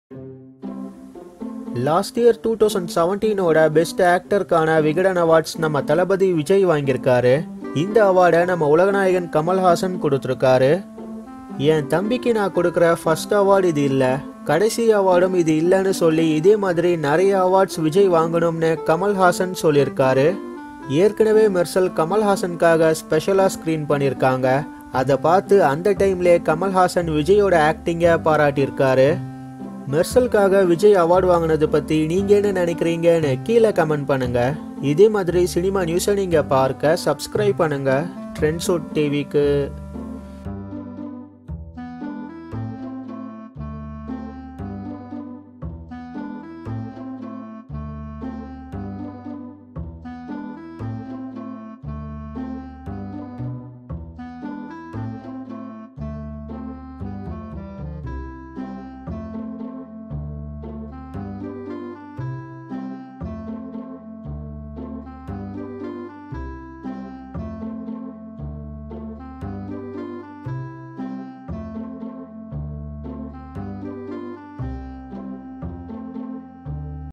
last year two thousand செவன்டீனோட best ஆக்டருக்கான Vikatan awards நம்ம தளபதி விஜய் வாங்கியிருக்காரு இந்த அவார்டை நம்ம உலகநாயகன் கமல்ஹாசன் கொடுத்துருக்காரு என் தம்பிக்கு நான் கொடுக்குற ஃபர்ஸ்ட் அவார்டு இது இல்லை கடைசி அவார்டும் இது இல்லைன்னு சொல்லி இதே மாதிரி நிறைய அவார்ட்ஸ் விஜய் வாங்கணும்னு கமல்ஹாசன் சொல்லியிருக்காரு ஏற்கனவே மெர்சல் கமல்ஹாசனுக்காக ஸ்பெஷலாக ஸ்க்ரீன் பண்ணியிருக்காங்க அதை பார்த்து அந்த டைம்லே கமல்ஹாசன் விஜயோட ஆக்டிங்கை பாராட்டியிருக்காரு மெர்சலுக்காக விஜய் அவார்டு வாங்கினது பற்றி நீங்கள் என்ன நினைக்கிறீங்கன்னு கீழே கமெண்ட் பண்ணுங்க இதே மாதிரி சினிமா நியூஸை நீங்கள் பார்க்க சப்ஸ்கிரைப் பண்ணுங்க ட்ரெண்ட்ஸுட் டிவிக்கு